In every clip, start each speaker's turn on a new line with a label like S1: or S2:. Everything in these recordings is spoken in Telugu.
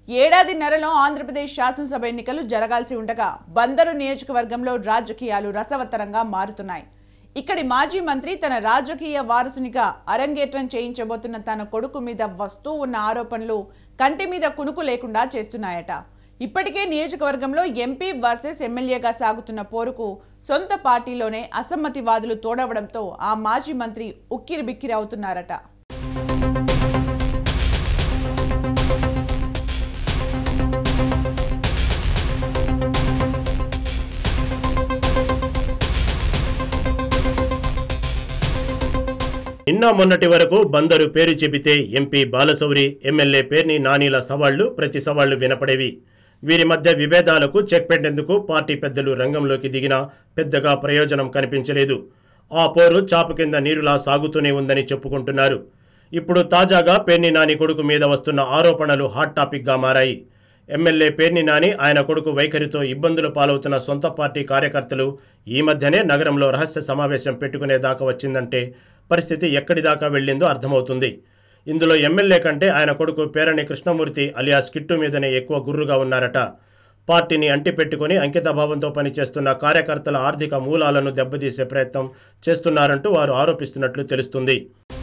S1: ఏడాదిన్నరలో ఆంధ్రప్రదేశ్ శాసనసభ ఎన్నికలు జరగాల్సి ఉండగా బందరు నియోజకవర్గంలో రాజకీయాలు రసవత్తరంగా మారుతున్నాయి ఇక్కడి మాజీ మంత్రి తన రాజకీయ వారసునిగా అరంగేట్రం చేయించబోతున్న తన కొడుకు మీద వస్తూ ఉన్న ఆరోపణలు కంటి మీద కునుకు లేకుండా చేస్తున్నాయట ఇప్పటికే నియోజకవర్గంలో ఎంపీ వర్సెస్ ఎమ్మెల్యేగా సాగుతున్న పోరుకు సొంత పార్టీలోనే అసమ్మతివాదులు తోడవడంతో ఆ మాజీ మంత్రి ఉక్కిరి బిక్కిరి అవుతున్నారట
S2: నిన్న మొన్నటి వరకు బందరు పేరు చెబితే ఎంపీ బాలశౌరి ఎమ్మెల్యే పేర్ని నానీల సవాళ్లు ప్రతి సవాళ్లు వినపడేవి వీరి మధ్య విభేదాలకు చెక్ పెట్టేందుకు పార్టీ పెద్దలు రంగంలోకి దిగినా పెద్దగా ప్రయోజనం కనిపించలేదు ఆ పోరు చాపు కింద నీరులా సాగుతూనే ఉందని చెప్పుకుంటున్నారు ఇప్పుడు తాజాగా పేర్ని నాని కొడుకు మీద వస్తున్న ఆరోపణలు హాట్ టాపిక్గా మారాయి ఎమ్మెల్యే పేర్ని నాని ఆయన కొడుకు వైఖరితో ఇబ్బందులు పాలవుతున్న సొంత పార్టీ కార్యకర్తలు ఈ మధ్యనే నగరంలో రహస్య సమావేశం పెట్టుకునే దాకా వచ్చిందంటే పరిస్థితి ఎక్కడి దాకా వెళ్ళిందో అర్థమవుతుంది ఇందులో ఎమ్మెల్యే కంటే ఆయన కొడుకు పేరణి కృష్ణమూర్తి అలియాస్ కిట్టు మీదనే ఎక్కువ గుర్రుగా ఉన్నారట పార్టీని అంటిపెట్టుకుని అంకితభావంతో పనిచేస్తున్న కార్యకర్తల ఆర్థిక మూలాలను దెబ్బతీసే ప్రయత్నం చేస్తున్నారంటూ వారు ఆరోపిస్తున్నట్లు తెలుస్తుంది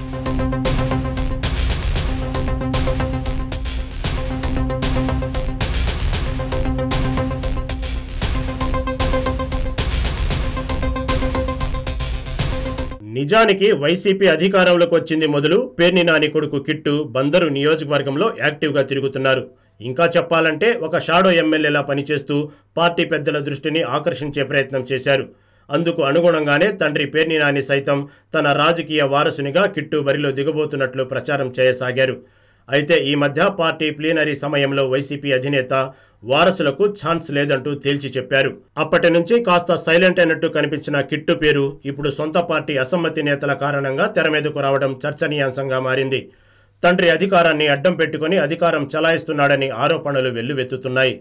S2: నిజానికి వైసీపీ అధికారంలోకి వచ్చింది మొదలు పేర్ని నాని కొడుకు కిట్టు బందరు నియోజకవర్గంలో యాక్టివ్గా తిరుగుతున్నారు ఇంకా చెప్పాలంటే ఒక షాడో ఎమ్మెల్యేలా పనిచేస్తూ పార్టీ పెద్దల దృష్టిని ఆకర్షించే ప్రయత్నం చేశారు అందుకు అనుగుణంగానే తండ్రి పేర్ని నాని సైతం తన రాజకీయ వారసునిగా కిట్టు బరిలో దిగబోతున్నట్లు ప్రచారం చేయసాగారు అయితే ఈ మధ్య పార్టీ ప్లీనరీ సమయంలో వైసీపీ అధినేత వారసులకు ఛాన్స్ లేదంటూ తేల్చి చెప్పారు అప్పటి నుంచి కాస్త సైలెంట్ అయినట్టు కనిపించిన కిట్టు పేరు ఇప్పుడు సొంత పార్టీ అసమ్మతి నేతల కారణంగా తెర మీదకు రావడం చర్చనీయాంశంగా మారింది తండ్రి అధికారాన్ని అడ్డం పెట్టుకుని అధికారం చలాయిస్తున్నాడని ఆరోపణలు వెల్లువెత్తుతున్నాయి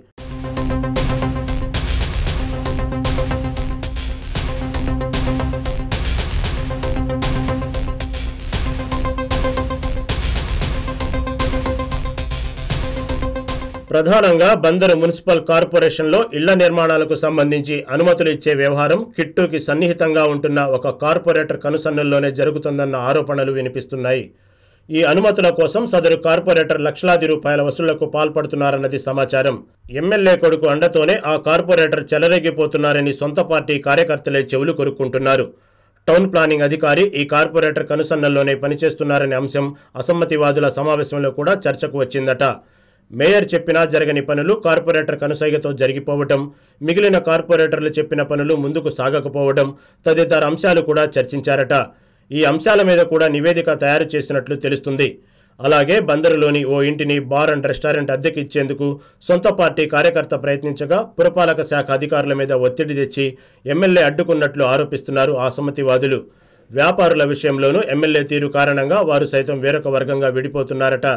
S2: ప్రధానంగా బందరు మున్సిపల్ కార్పొరేషన్లో ఇళ్ల నిర్మాణాలకు సంబంధించి అనుమతులు ఇచ్చే వ్యవహారం కిట్టుకి సన్నిహితంగా ఉంటున్న ఒక కార్పొరేటర్ కనుసన్నల్లోనే జరుగుతుందన్న ఆరోపణలు వినిపిస్తున్నాయి ఈ అనుమతుల కోసం సదరు కార్పొరేటర్ లక్షలాది రూపాయల వసూళ్లకు పాల్పడుతున్నారన్నది సమాచారం ఎమ్మెల్యే కొడుకు అండతోనే ఆ కార్పొరేటర్ చెలరేగిపోతున్నారని సొంత పార్టీ కార్యకర్తలే చెవులు కొరుక్కుంటున్నారు టౌన్ ప్లానింగ్ అధికారి ఈ కార్పొరేటర్ కనుసన్నల్లోనే పనిచేస్తున్నారనే అంశం అసమ్మతివాదుల సమావేశంలో కూడా చర్చకు వచ్చిందట మేయర్ చెప్పినా జరగని పనులు కార్పొరేటర్ కనుసైగతో జరిగిపోవటం మిగిలిన కార్పొరేటర్లు చెప్పిన పనులు ముందుకు సాగకపోవడం తదితర అంశాలు కూడా చర్చించారట ఈ అంశాల మీద కూడా నివేదిక తయారు చేసినట్లు తెలుస్తుంది అలాగే బందరులోని ఓ ఇంటిని బార్ అండ్ రెస్టారెంట్ అద్దెకి ఇచ్చేందుకు సొంత పార్టీ కార్యకర్త ప్రయత్నించగా పురపాలక శాఖ అధికారుల మీద ఒత్తిడి తెచ్చి ఎమ్మెల్యే అడ్డుకున్నట్లు ఆరోపిస్తున్నారు ఆ సమ్మతివాదులు వ్యాపారుల విషయంలోనూ ఎమ్మెల్యే తీరు కారణంగా వారు సైతం వేరొక వర్గంగా విడిపోతున్నారట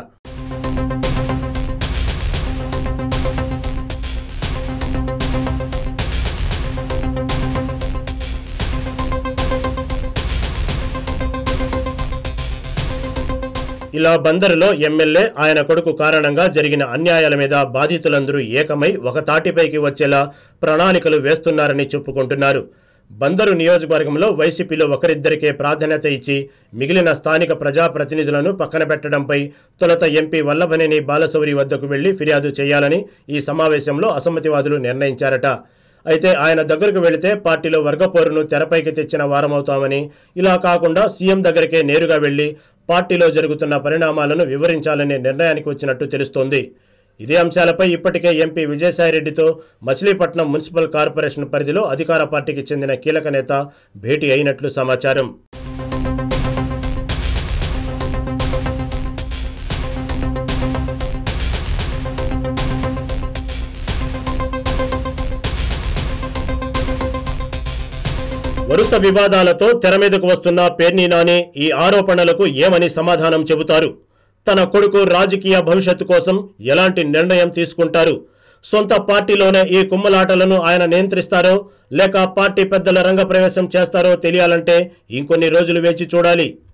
S2: ఇలా బందరులో ఎమ్మెల్యే ఆయన కొడుకు కారణంగా జరిగిన అన్యాయాల మీద బాధితులందరూ ఏకమై ఒక తాటిపైకి వచ్చేలా ప్రణాళికలు వేస్తున్నారని చెప్పుకుంటున్నారు బందరు నియోజకవర్గంలో వైసీపీలో ఒకరిద్దరికే ప్రాధాన్యత ఇచ్చి మిగిలిన స్థానిక ప్రజాప్రతినిధులను పక్కన పెట్టడంపై తొలుత ఎంపీ వల్లభనేని బాలశౌరి వద్దకు వెళ్లి ఫిర్యాదు చేయాలని ఈ సమావేశంలో అసమ్మతివాదులు నిర్ణయించారట అయితే ఆయన దగ్గరకు వెళితే పార్టీలో వర్గపోరును తెరపైకి తెచ్చిన వారమవుతామని ఇలా కాకుండా సీఎం దగ్గరికే నేరుగా వెళ్లి పార్టీలో జరుగుతున్న పరిణామాలను వివరించాలనే నిర్ణయానికి వచ్చినట్టు తెలుస్తోంది ఇదే అంశాలపై ఇప్పటికే ఎంపీ విజయసాయిరెడ్డితో మచిలీపట్నం మున్సిపల్ కార్పొరేషన్ పరిధిలో అధికార పార్టీకి చెందిన కీలక నేత భేటీ అయినట్లు సమాచారం వరుస వివాదాలతో తెర మీదకు వస్తున్న పేర్ని నాని ఈ ఆరోపణలకు ఏమని సమాధానం చెబుతారు తన కొడుకు రాజకీయ భవిష్యత్తు కోసం ఎలాంటి నిర్ణయం తీసుకుంటారు సొంత పార్టీలోనే ఈ కుమ్మలాటలను ఆయన నియంత్రిస్తారో లేక పార్టీ పెద్దల రంగప్రవేశం చేస్తారో తెలియాలంటే ఇంకొన్ని రోజులు వేచి చూడాలి